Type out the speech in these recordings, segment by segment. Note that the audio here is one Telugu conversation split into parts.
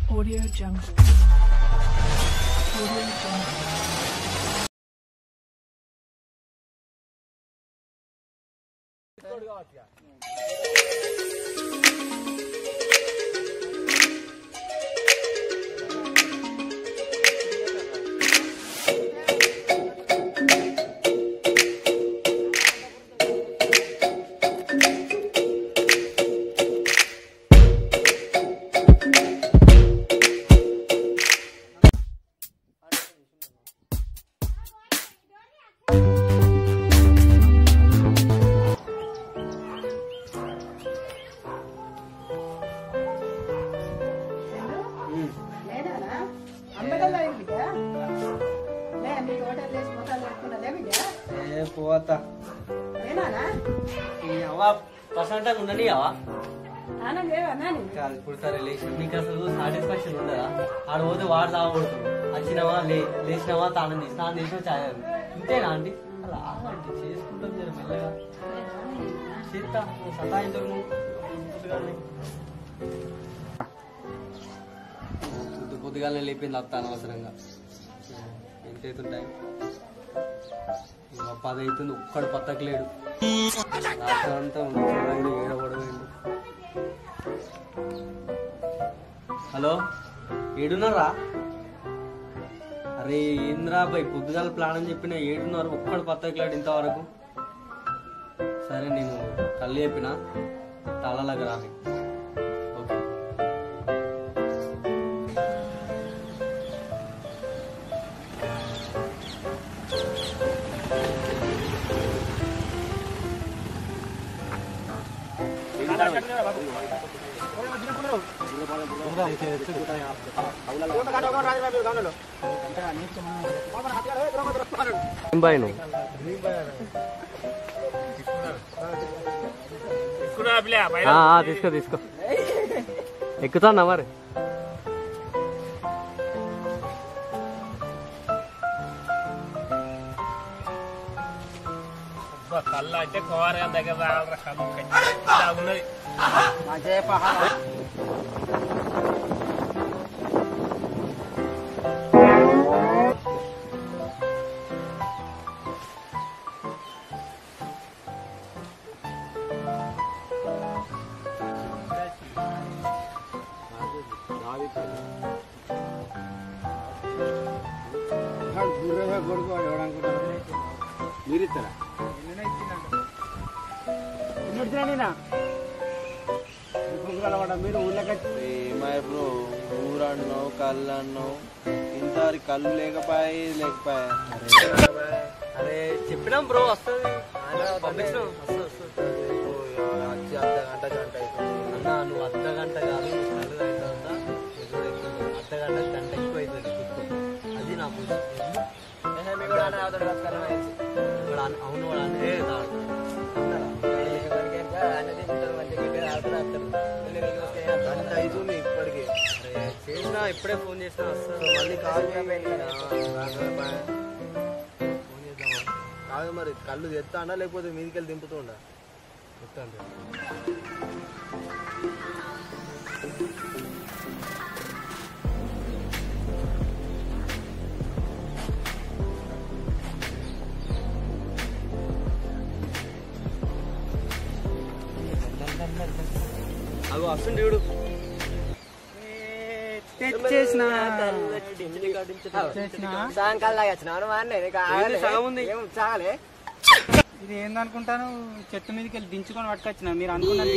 Audio Jungle. Audio Jungle. లేదానా అమ్మగల్లా ఏంటి బిడ్డ లే మీ హోటల్ వేసి మొత్తాలు పెట్టుకున్నదే బిడ్డ ఏ పోతా లేనానా ఈ అవ్వ ప్రశాంతంగా ఉండని అవ్వ ఆనం లేవా నాని కాదు ఇప్పుడు సరే లేచి నీకు అసలు సాటిస్ఫాక్షన్ ఉండదా ఆడ పోతే వాడు తాగబడుతుంది వచ్చినావా లే లేచినావా తానం చేసి స్నానం చేసినా చాయ్ తాగు. ఇంతేనా అండి అలా ఆగండి చేసుకుంటాం జర మెల్లగా చేస్తా నువ్వు సతాయించకు నువ్వు పొద్దుగాలనే. పొద్దు పొద్దుగాలనే లేపింది అత్త అనవసరంగా ఎంత అవుతుంటాయి ఇంకా పది అవుతుంది ఒక్కడు పత్తకలేడు రాత్రి అంతా చూడండి ఏడబడవేండు హలో ఏడున్నారా అరే ఏంద్రా బై పొద్దుగాల ప్లాన్ అని చెప్పిన ఏడున్నారు ఒక్కడు పత్తకలేడు ఇంతవరకు సరే నేను కళ్ళు చెప్పిన తలలాగా రాని ఓకే ఏం బాయ్ నువ్వు ఆ, ఆ, తీసుకో తీసుకో ఎక్కుతానా మరి కళ్ళు అంటే కోరగా దగ్గర రావాలరా కళ్ళు ఖచ్చితంగా ఉన్నది బ్రో ఊరన్నావు కళ్ళు అన్నావు ఇంతవరకు కళ్ళు లేకపోయి లేకపోయా అరే చెప్పినాం బ్రో వస్తుంది పంపించినాం వస్తుంది వస్తుంది వచ్చి అర్ధ గంట గంట అవుతుంది అన్న నువ్వు అర్ధ గంట కాదు కళ్ళు అవుతుందా అర్ధ గంట గంట ఎక్కువ అవుతుంది కూర్చో. అది నా పొజిషన్ ఇప్పుడు అన్న- అవును వాడు అనే గంట అవుతుంది ఇప్పటికి చేసినా ఇప్పుడే ఫోన్ చేసినా వస్తుంది మళ్ళీ కాల్ ఫోన్ చేద్దామా కాదు మరి కళ్ళు తెస్తాడా లేకపోతే మీదికి వెళ్ళి దింపుతుండా చెప్తాను అగో వస్తుంది చూడు తెచ్చేసిన ఏంది సగం ఉంది ఇది ఏందనుకుంటాను చెట్టు మీదకి వెళ్ళి దించుకొని పట్టుకొచ్చిన మీరు అనుకున్నది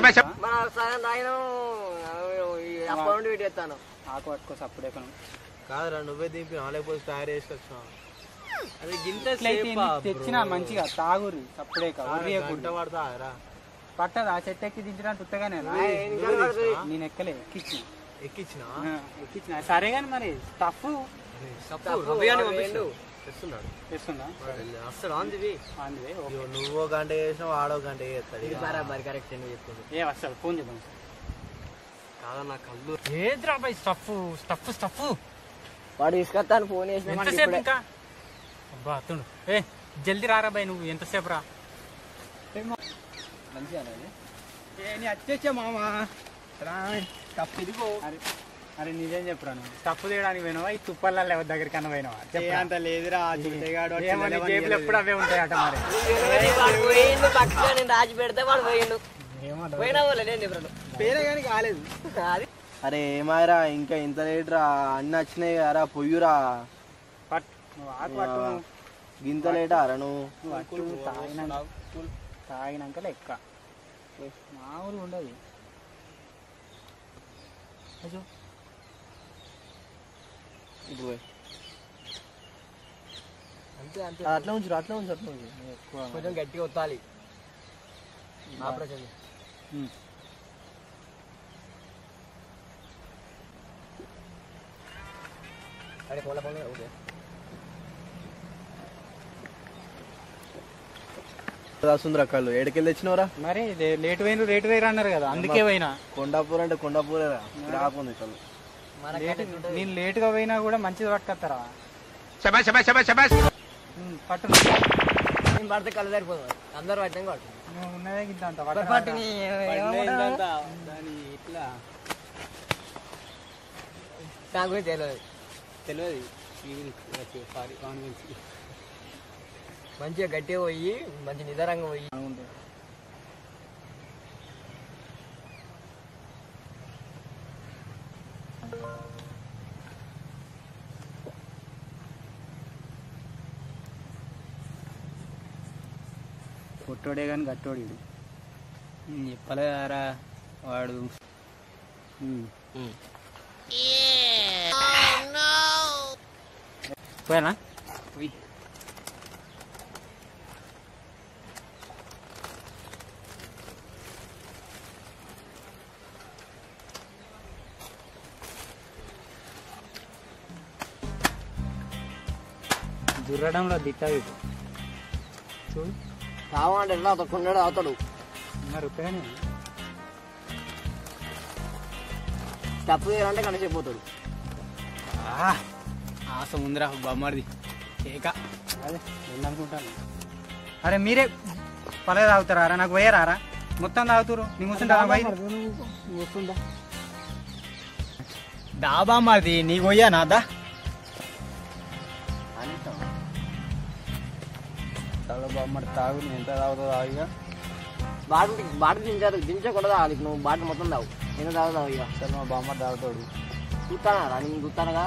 ఆకు పట్టుకోసి అప్పుడే కొను. కాదురా నువ్వే దింపి లేకపోతే తయారు చేసుకొచ్చినా అది గింత ఇట్లయితే సేపా ఎందుకు తెచ్చినా మంచిగా తాగురి అప్పుడే గుంట పడతారా పట్టదు ఆ చెట్టు ఎక్కి దించడానికి ఉత్తగానే నేను ఎక్కలే ఎక్కిచ్చిన ఎక్కించిన ఆ, ఎక్కిచ్చిన సరే కానీ మరి స్టఫ్ రవ్యాన్ని పంపిస్తూ తెస్తున్నాడు తెస్తుందా అసలు ఆందివి అందువే ఇగో నువ్వో గంట చేసినావు ఆడో గంట చేస్తాడు ఇక. బరాబర్ కరెక్ట్ అని చెప్తుంది ఏ వస్తాడు ఫోన్ చేద్దాం కాదా నా కళ్ళు ఏద్రా బాయ్ స్టఫ్ స్టఫ్ స్టఫ్ వాడు తీసుకొస్తాను ఫోన్ చేసిన ఎంతసేపు ఇంకా అబ్బా అత్తుండు ఏ జల్దీ రారా బాయ్ నువ్వు ఎంతసేపు రా ఏ నీ వచ్చేచ్చా మామ రా తప్పు ఇదిగో అరే నిజం చెప్పురాను తప్పు చేయడానికి పోయినావా ఈ తుప్పల్లో ఎవరి దగ్గరికి అన్న పోయినావా అంత లేదురా ఏమో నీ జేబులు ఎప్పుడు అవే ఉంటాయట మరి వాడు పోయిండు పక్కన నేను రాజు పెడితే వాడు పోయిండు ఏమో పోయినా పోలే నేను చెప్పాను పేరే కానీ కాలేదు అది అరే ఏమాయరా ఇంకా ఇంత లేట్ రా అన్ని వచ్చినాయి కదరా పొయ్యురా పట్ నువ్వు ఆకు పట్టు గింత లేటా రా నువ్వు నువ్వు అట్టు తాగినాక తాగినాక లెక్క మామూలు ఉండదు అయ్యో ఇప్పుడు పోయి. అట్లా ఉంచు అట్లా ఉంచు అట్లా ఉంచు ఎక్కువ కొంచెం గట్టిగా ఒత్తాలి ఆపరేషన్ ఉమ్. అడే పోలే పోలే ఓకే రాసుందిరా కళ్ళు ఏడకెళ్ళి తెచ్చినవరా మరి ఇదే లేట్ పోయిన రేటు వేరు అన్నారు కదా అందుకే పోయినా కొండాపూర్ అంటే కొండాపూరేరా రాకుంది కళ్ళు లేట్ నేను లేటుగా పోయినా కూడా మంచిది పట్టుకొస్తారా ఉమ్, పట్టు నేను పడితే కళ్ళు సరిపోదు అందరూ వచ్చాం కాబట్టి నువ్వు ఉన్నదే ఇంత అంత పట్టు నీ ఏమంటావు? ఇట్లా నా గురించి తెలియదు తెలియదు సారీ వాని గురించి మంచిగా గట్టిగా పోయి మంచి నిదారంగా పోయి పొట్టోడే కానీ గట్టోడు వీడు. చెప్పలేదారా వాడు ఉమ్. పోయానా దుర్రడంలో దిట్ట వీడు చూడు కావాలంటే ఎట్లా తొక్కున్నాడు అవుతాడు మరి ఉత్తగానే తప్పు చేయాలంటే కనిసిపోతాడు ఆశ ఉందిరా బొమ్మడిది కేక అదే వెళ్ళనుకుంటాను అరే మీరే పలే తాగుతారా రా నాకు పోయారా మొత్తం తాగుతారు నీ కూర్చుంటారా పోయి డాబా మాది నీకు పోయా నాదా చాలా బామ్మడి తాగు నేను ఎంత తాగుతా తాగిగా బాటిల్ బాటిల్ దించారు దించకుండా తాగాలి నువ్వు బాటిల్ మొత్తం తాగు నేను తాగుతావు ఇక సరే మా బామ్మడి తాగుతాడు చూస్తానా రా నేను చూస్తానుగా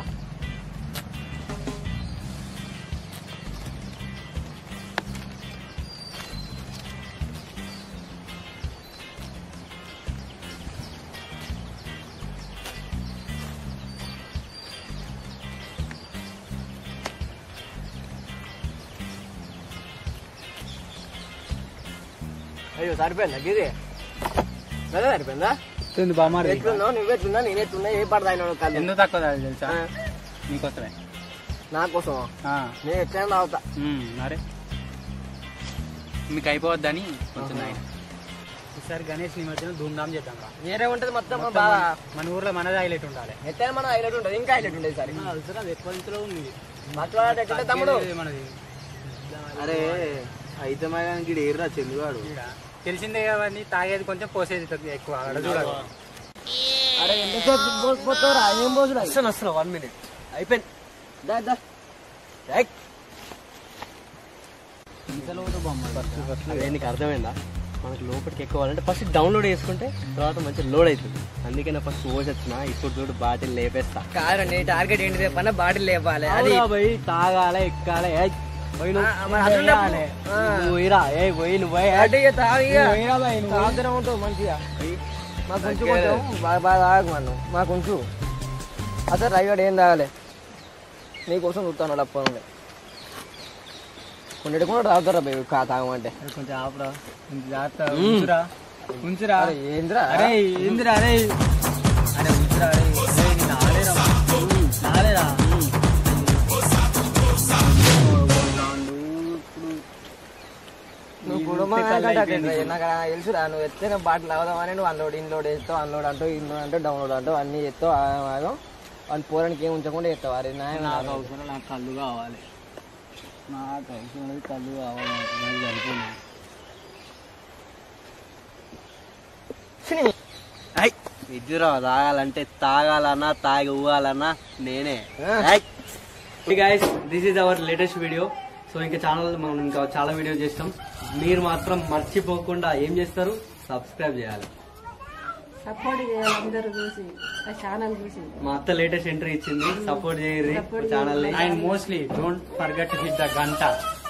అయ్యో సరిపోయిందా గిది అదే సరిపోయిందా ఎట్లుంది బామ్మడి ఎట్లున్నావు నువ్వెట్లున్నా నేనెట్లున్నా ఏ పడదా కళ్ళు ఎందుకు తక్కువ తాగు తెలుసా ఆ, నీకోసమే నా కోసం ఆ, నేను ఎట్లయినా తాగుతా ఉమ్, మరే మీకు అయిపోవద్దని కొంచెం ఆయన ఈసారి గణేష్ నిమజ్జనం ధూమ్ధామ్ చేద్దాం రా వేరే ఉంటది మొత్తం మొత్తం బాగా మన- మన ఊర్లో మనది హైలైట్ ఉండాలి ఎట్లయినా మన హైలైట్ ఉంటుంది ఇంకా హైలైట్ ఉంటుంది సరే అది ఎక్కువ ఇంతలో ఉంది మాట్లాడే ఎట్లుంటే తమ్ముడు ఇది మనది అరే అయితే మాయడానికి ఏర్రా చెల్లివాడు ఈడ. తెలిసిందే కదండి తాగేది కొంచెం పోసేది తక్కువ ఎక్కువ అక్కడ చూడాలి అరే ఎంతసేపు పో- పోతావురా ఏం రోజులు అవి? వస్తాను వస్తున్నా వన్ మినిట్ అయిపోయింది దా, దా. ఏయ్, అదే నీకు అర్థమైందా మనకు లోపలికి ఎక్కువాలంటే ఫస్ట్ డౌన్లోడ్ చేసుకుంటే తర్వాత మంచిగా లోడ్ అవుతుంది అందుకే నా ఫస్ట్ ఓజ్ వచ్చిన ఇప్పుడు చూడు బాటిల్ లేపేస్తా కాదురా నీ టార్గెట్ ఏంటి చెప్పన్నా బాటిల్ లేపాలి అది పోయి తాగాలి ఎక్కాలి ఏయ్, పోయి నువ్వు ఆ, మరి అట్లున్నప్పుడు- చేయాలి. ఆ. నువ్వు పోయిరా ఏ పోయి నువ్వు పోయి అటు ఇక తాగు ఇక. పోయిరా బాయ్ నువ్వు. తాగుతూనే ఉంటావు మంచిగా మా కొంచెం కొంచెం బాగా బాగా తాగకు మనం మా కొంచెం అసలు రైగాడు ఏం తాగాలి నీకోసం చూస్తాను అప్పనుండే కొన్ని కూడా తాగుతారా బేబీ కా తాగమంటే కొంచెం ఆపరా కొంచెం జాగ్రత్త ఉంచురా ఉంచురా అరే ఏంద్రా అరే ఏందిరా అరే అరే ఉంచురా అరే అరే, నేను నాలేరా నాలేరా నువ్వు కుటుంబం నాకు తెలుసురా నువ్వు ఎత్తే బాటిల్ తాగుదామని నువ్వు అన్లోడ్ ఇన్లోడ్ చేస్తావు అన్లోడ్ అంటావు ఇన్లోడ్ అంటావు డౌన్లోడ్ అంటావు అన్ని చేస్తావు ఆగం అని పోరానికి ఏం ఉంచకుండా చేస్తావు అరే నాయన నాకు అవసరం నాకు కళ్ళు కావాలి నాకు అవసరం కళ్ళు కావాలి నాకు నాకు సరిపోయింది. ఈ ఇద్దరు తాగాలంటే తాగాలన్నా తాగి ఊగాలన్నా నేనే guys this is our latest video so ఇంకా ఛానల్ మనం ఇంకా చాలా వీడియో చేస్తాం మీరు మాత్రం మర్చిపోకుండా ఏం చేస్తారు సబ్స్క్రైబ్ చేయాలి సపోర్ట్ చేయాలి అందరూ చూసి ఆ ఛానల్ చూసి మా అత్త లేటెస్ట్ ఎంట్రీ ఇచ్చింది సపోర్ట్ చేయరు Support channel and mostly don't forget hit the గంట